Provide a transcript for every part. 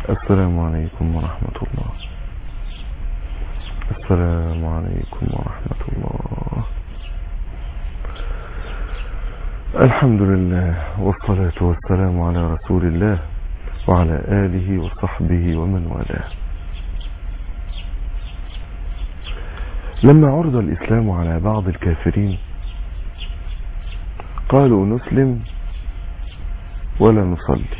السلام عليكم ورحمة الله السلام عليكم ورحمة الله الحمد لله والصلاة والسلام على رسول الله وعلى آله وصحبه ومن والاه لما عرض الإسلام على بعض الكافرين قالوا نسلم ولا نصلي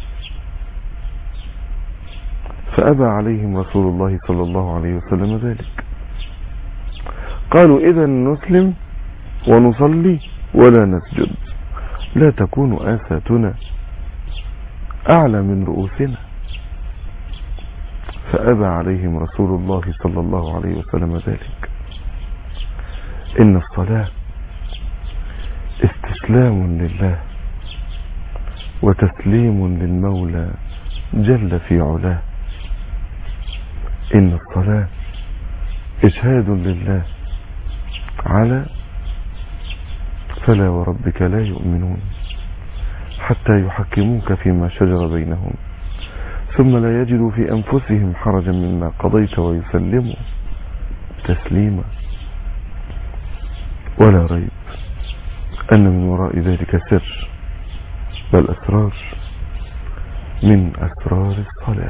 فأبى عليهم رسول الله صلى الله عليه وسلم ذلك قالوا إذا نسلم ونصلي ولا نسجد لا تكون آساتنا أعلى من رؤوسنا فأبى عليهم رسول الله صلى الله عليه وسلم ذلك إن الصلاة استسلام لله وتسليم للمولى جل في علاه إن الصلاة إشهاد لله على فلا وربك لا يؤمنون حتى يحكموك فيما شجر بينهم ثم لا يجدوا في أنفسهم حرجا مما قضيت ويسلموا تسليما ولا ريب أن من وراء ذلك سر بل أسرار من أسرار الصلاة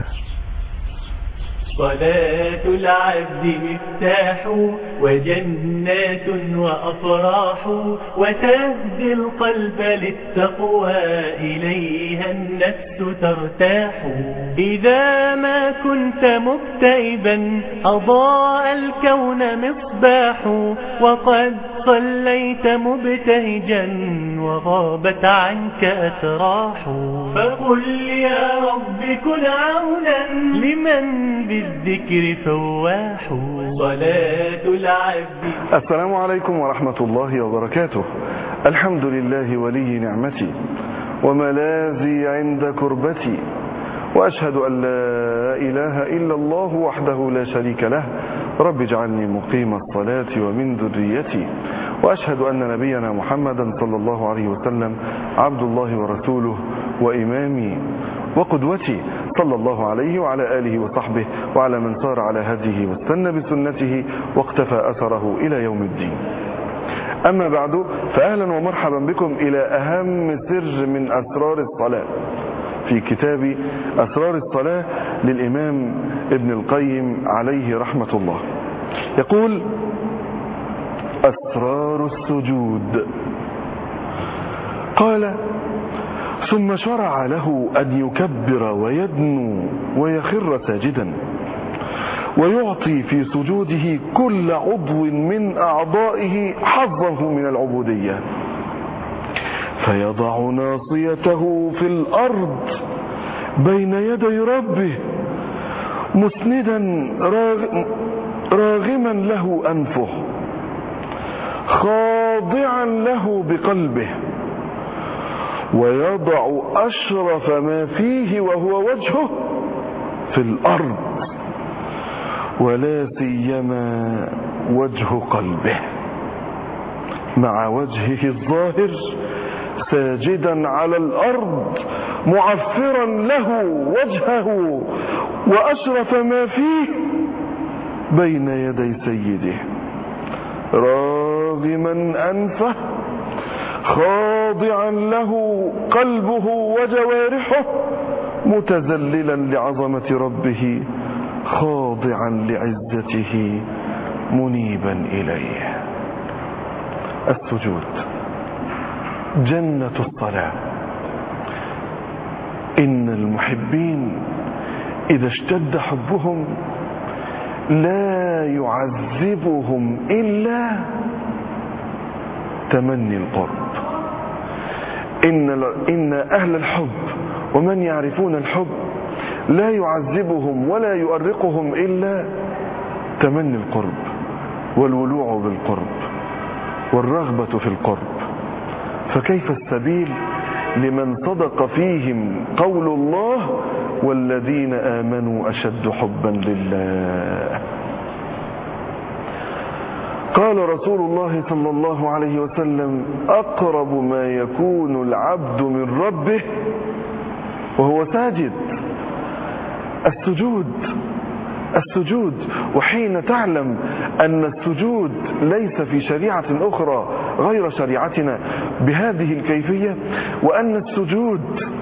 صلاة العبد مفتاح وجنات وأفراح وتهدي القلب للتقوى إليها النفس ترتاح إذا ما كنت مكتئبا أضاء الكون مصباح وقد صليت مبتهجا وغابت عنك أتراح فقل يا رب كن عونا لمن بالذكر فواح صلاة العبد السلام عليكم ورحمة الله وبركاته الحمد لله ولي نعمتي وملاذي عند كربتي وأشهد أن لا إله إلا الله وحده لا شريك له رب اجعلني مقيم الصلاة ومن ذريتي وأشهد أن نبينا محمدا صلى الله عليه وسلم عبد الله ورسوله وإمامي وقدوتي صلى الله عليه وعلى آله وصحبه وعلى من صار على هديه واستنى بسنته واقتفى أثره إلى يوم الدين أما بعد فأهلا ومرحبا بكم إلى أهم سر من أسرار الصلاة في كتاب أسرار الصلاة للإمام ابن القيم عليه رحمة الله يقول أسرار السجود قال ثم شرع له أن يكبر ويدنو ويخر ساجدا ويعطي في سجوده كل عضو من أعضائه حظه من العبودية فيضع ناصيته في الأرض بين يدي ربه مسندا راغما له أنفه خاضعا له بقلبه ويضع أشرف ما فيه وهو وجهه في الأرض ولا سيما وجه قلبه مع وجهه الظاهر ساجدا على الأرض معفرا له وجهه وأشرف ما فيه بين يدي سيده راغما أنفه خاضعا له قلبه وجوارحه متذللا لعظمة ربه خاضعا لعزته منيبا إليه السجود جنة الصلاة إن المحبين إذا اشتد حبهم لا يعذبهم إلا تمني القرب إن, إن أهل الحب ومن يعرفون الحب لا يعذبهم ولا يؤرقهم إلا تمني القرب والولوع بالقرب والرغبة في القرب فكيف السبيل لمن صدق فيهم قول الله والذين آمنوا أشد حبا لله قال رسول الله صلى الله عليه وسلم أقرب ما يكون العبد من ربه وهو ساجد السجود السجود وحين تعلم أن السجود ليس في شريعة أخرى غير شريعتنا بهذه الكيفية وأن السجود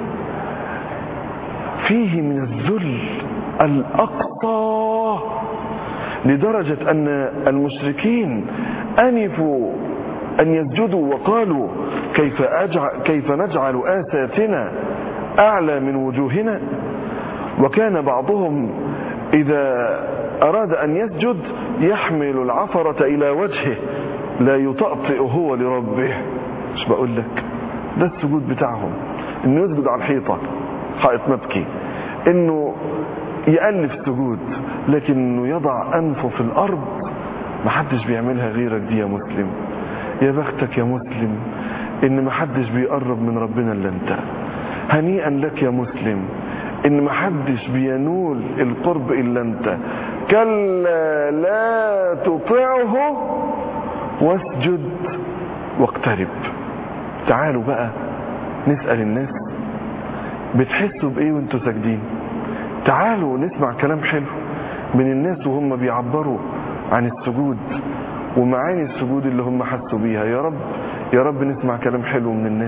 فيه من الذل الأقصى لدرجة أن المشركين أنفوا أن يسجدوا وقالوا كيف, أجعل كيف نجعل آساتنا أعلى من وجوهنا وكان بعضهم إذا أراد أن يسجد يحمل العفرة إلى وجهه لا يطأطئ هو لربه مش بقول لك ده السجود بتاعهم انه يسجد على الحيطة حائط مبكي انه يألف سجود لكن انه يضع انفه في الارض محدش بيعملها غيرك دي يا مسلم يا بختك يا مسلم ان محدش بيقرب من ربنا الا انت هنيئا لك يا مسلم ان محدش بينول القرب الا انت كلا لا تطعه واسجد واقترب تعالوا بقى نسأل الناس بتحسوا بايه وانتوا ساجدين تعالوا نسمع كلام حلو من الناس وهم بيعبروا عن السجود ومعاني السجود اللي هم حسوا بيها يا رب يا رب نسمع كلام حلو من الناس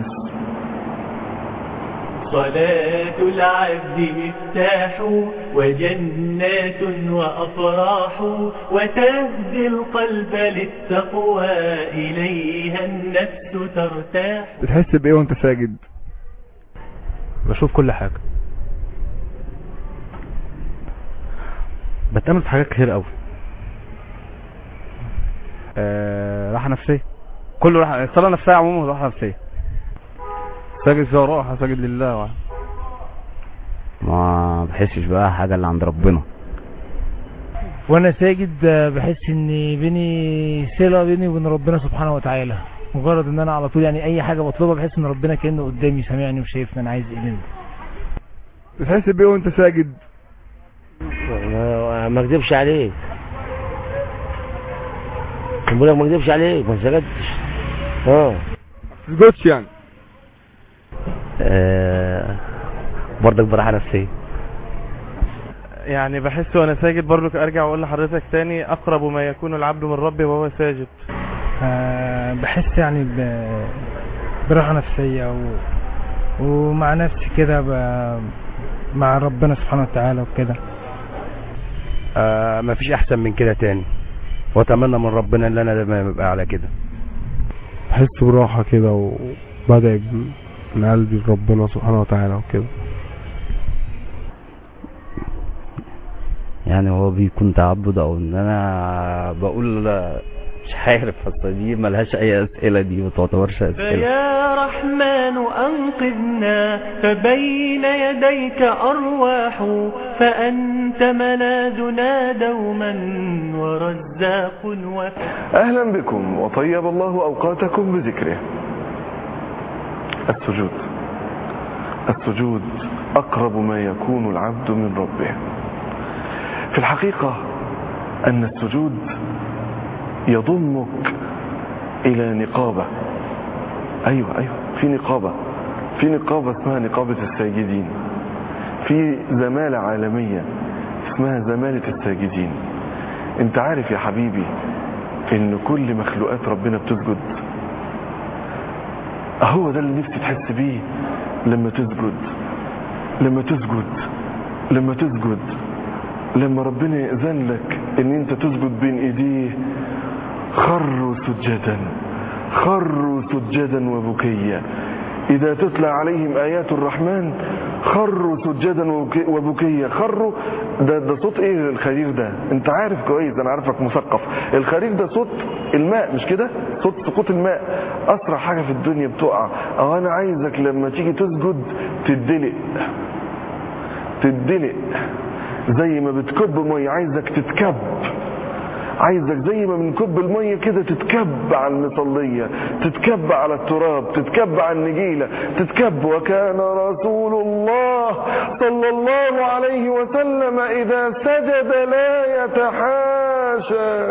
صلاة العبد مفتاح وجنات وأفراح وتهدي القلب للتقوى إليها النفس ترتاح بتحس بايه وانت ساجد بشوف كل حاجة بتأمل في حاجات كتير قوي آه راحة نفسية كله راحة الصلاة نفسها عموما راحة نفسية ساجد فيها راحة ساجد لله واحد. ما بحسش بقى حاجة اللي عند ربنا وانا ساجد آه، بحس ان بيني صله بيني وبين ربنا سبحانه وتعالى مجرد ان انا على طول يعني اي حاجه بطلبها بحس ان ربنا كانه قدامي سامعني وشايفني انا عايز ايه منه بتحس بايه وانت ساجد ما ما اكذبش عليك بقول لك ما اكذبش عليك ما سجدتش اه تسجدش يعني آه برضك براحة نفسية يعني بحس وانا ساجد برضو ارجع واقول لحضرتك تاني اقرب ما يكون العبد من ربه وهو ساجد آه، بحس يعني ب- براحه نفسيه و... ومع نفسي كده ب... مع ربنا سبحانه وتعالى وكده آه مفيش احسن من كده تاني واتمنى من ربنا ان انا دايما ابقى على كده بحس براحة كده وبدأ من قلبي لربنا سبحانه وتعالى وكده يعني هو بيكون تعبد او ان انا بقول لا، مش عارف اصل دي ملهاش اي اسئله دي ما تعتبرش اسئله فيا رحمن أنقذنا فبين يديك أرواح فأنت ملاذنا دوما ورزاق وفتح أهلا بكم وطيب الله أوقاتكم بذكره السجود السجود أقرب ما يكون العبد من ربه في الحقيقة أن السجود يضمك إلى نقابة أيوة أيوة في نقابة في نقابة اسمها نقابة الساجدين في زمالة عالمية اسمها زمالة الساجدين انت عارف يا حبيبي ان كل مخلوقات ربنا بتسجد هو ده اللي نفسي تحس بيه لما تسجد لما تسجد لما تسجد لما ربنا يأذن لك ان انت تسجد بين ايديه خروا سجدا خروا سجدا وبكيا إذا تتلى عليهم آيات الرحمن خروا سجدا وبكي- وبكيا خروا ده, ده صوت ايه الخرير ده انت عارف كويس انا عارفك مثقف الخرير ده صوت الماء مش كده صوت سقوط الماء اسرع حاجة في الدنيا بتقع اه انا عايزك لما تيجي تسجد تدلق تدلق زي ما بتكب ميه عايزك تتكب عايزك زي ما بنكب الميه كده تتكب على المصليه تتكب على التراب تتكب على النجيله تتكب وكان رسول الله صلى الله عليه وسلم اذا سجد لا يتحاشى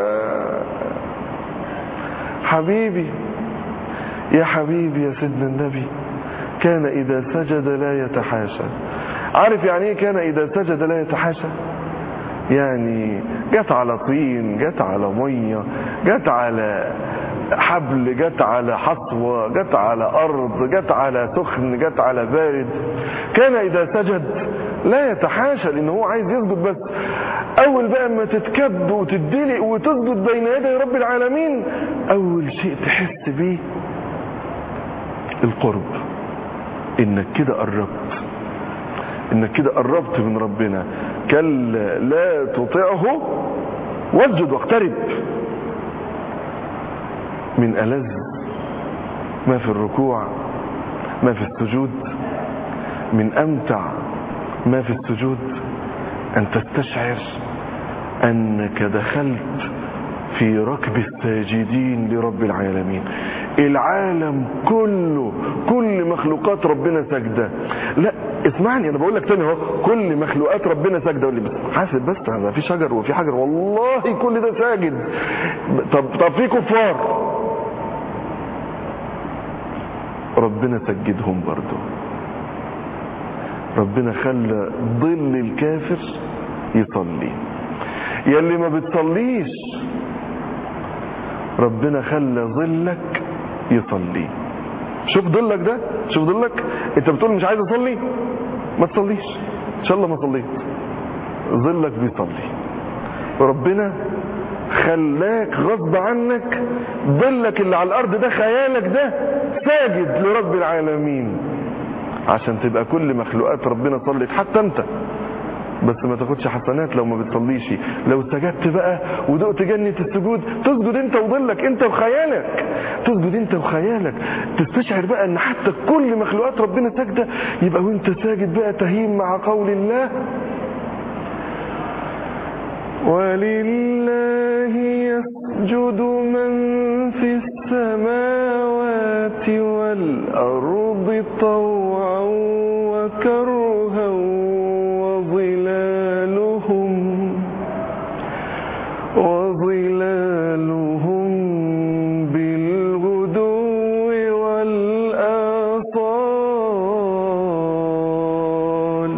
حبيبي يا حبيبي يا سيدنا النبي كان اذا سجد لا يتحاشى عارف يعني ايه كان اذا سجد لا يتحاشى يعني جت على طين جت على ميه جت على حبل جت على حصوة جت على أرض جت على سخن جت على بارد كان إذا سجد لا يتحاشى لأن هو عايز يسجد بس أول بقى ما تتكب وتدلق وتسجد بين يدي رب العالمين أول شيء تحس بيه القرب إنك كده قربت إنك كده قربت من ربنا كلا لا تطعه واسجد واقترب من ألذ ما في الركوع ما في السجود من أمتع ما في السجود أن تستشعر أنك دخلت في ركب الساجدين لرب العالمين العالم كله كل مخلوقات ربنا سجدة لا اسمعني انا بقول لك تاني اهو كل مخلوقات ربنا سجدة قول لي بس حاسب بس هذا في شجر وفي حجر والله كل ده ساجد طب طب في كفار ربنا سجدهم برضه ربنا خلى ظل الكافر يصلي يلي ما بتصليش ربنا خلى ظلك يصلي شوف ظلك ده شوف ظلك انت بتقول مش عايز اصلي ما تصليش ان شاء الله ما صليت ظلك بيصلي ربنا خلاك غصب عنك ظلك اللي على الارض ده خيالك ده ساجد لرب العالمين عشان تبقى كل مخلوقات ربنا صلت حتى انت بس ما تاخدش حسنات لو ما بتصليش لو سجدت بقى ودقت جنة السجود تسجد انت وظلك انت وخيالك تسجد انت وخيالك تستشعر بقى ان حتى كل مخلوقات ربنا ساجدة يبقى وانت ساجد بقى تهيم مع قول الله ولله يسجد من في السماوات والأرض طوعا وكرها وظلالهم وظلالهم بالغدو والآصال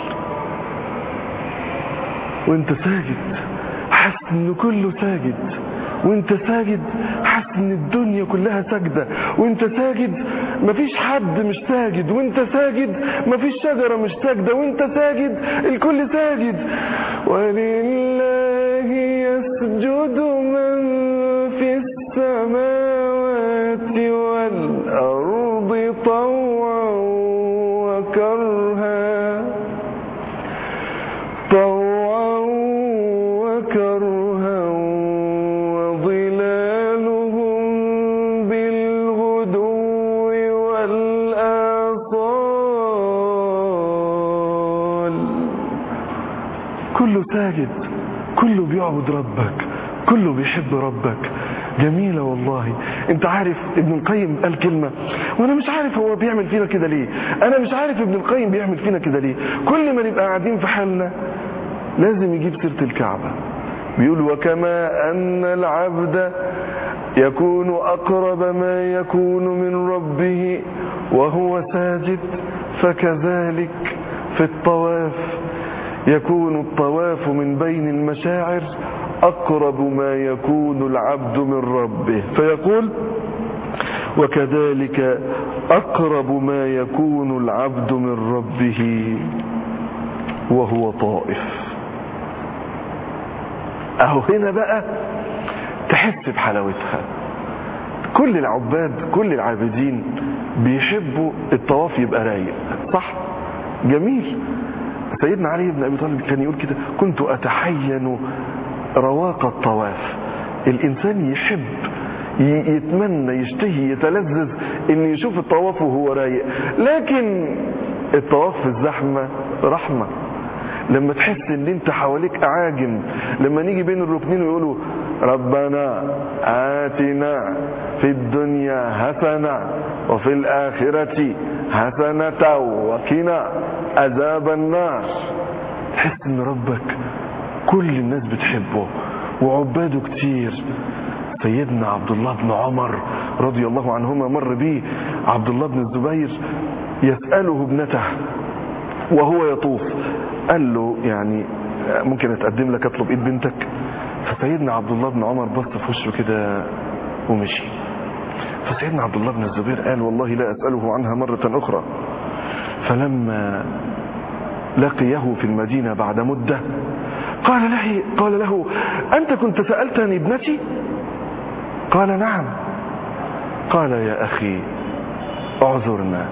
وانت ساجد حاسس ان كله ساجد وانت ساجد حاسس ان الدنيا كلها ساجده وانت ساجد مفيش حد مش ساجد وانت ساجد مفيش شجره مش ساجده وانت ساجد الكل ساجد ولله يسجد من في السماوات والارض طوعا وكرها طوعا وكرها وظلالهم بالغدو والآصال كله ساجد كله بيعبد ربك كله بيحب ربك جميلة والله انت عارف ابن القيم قال كلمة وانا مش عارف هو بيعمل فينا كده ليه انا مش عارف ابن القيم بيعمل فينا كده ليه كل ما نبقى قاعدين في حالنا لازم يجيب سيرة الكعبة بيقول وكما أن العبد يكون أقرب ما يكون من ربه وهو ساجد فكذلك في الطواف يكون الطواف من بين المشاعر أقرب ما يكون العبد من ربه فيقول وكذلك أقرب ما يكون العبد من ربه وهو طائف اهو هنا بقى تحس بحلاوتها كل العباد كل العابدين بيحبوا الطواف يبقى رايق صح جميل سيدنا علي بن ابي طالب كان يقول كده كنت اتحين رواق الطواف الانسان يحب يتمنى يشتهي يتلذذ ان يشوف الطواف وهو رايق لكن الطواف في الزحمه رحمه لما تحس ان انت حواليك اعاجم لما نيجي بين الركنين ويقولوا ربنا آتنا في الدنيا حسنة وفي الآخرة حسنة وقنا عذاب النار تحس ان ربك كل الناس بتحبه وعباده كتير سيدنا عبد الله بن عمر رضي الله عنهما مر به عبد الله بن الزبير يسأله ابنته وهو يطوف قال له يعني ممكن اتقدم لك اطلب ايد بنتك فسيدنا عبد الله بن عمر بص في وشه كده ومشي فسيدنا عبد الله بن الزبير قال والله لا اساله عنها مره اخرى فلما لقيه في المدينه بعد مده قال له قال له انت كنت سالتني ابنتي قال نعم قال يا اخي اعذرنا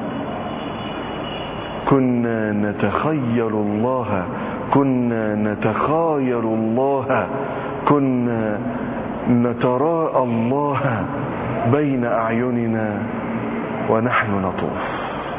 كنا نتخيل الله كنا نتخايل الله كنا نتراءى الله بين أعيننا ونحن نطوف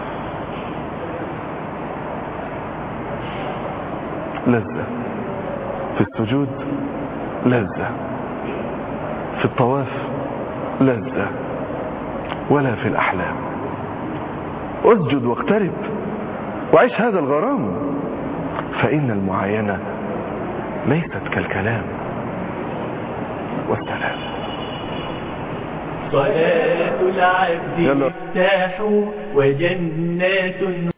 لذة في السجود لذة في الطواف لذة ولا في الأحلام اسجد واقترب وعيش هذا الغرام فإن المعاينة ليست كالكلام والسلام صلاة العبد يلا. مفتاح وجنات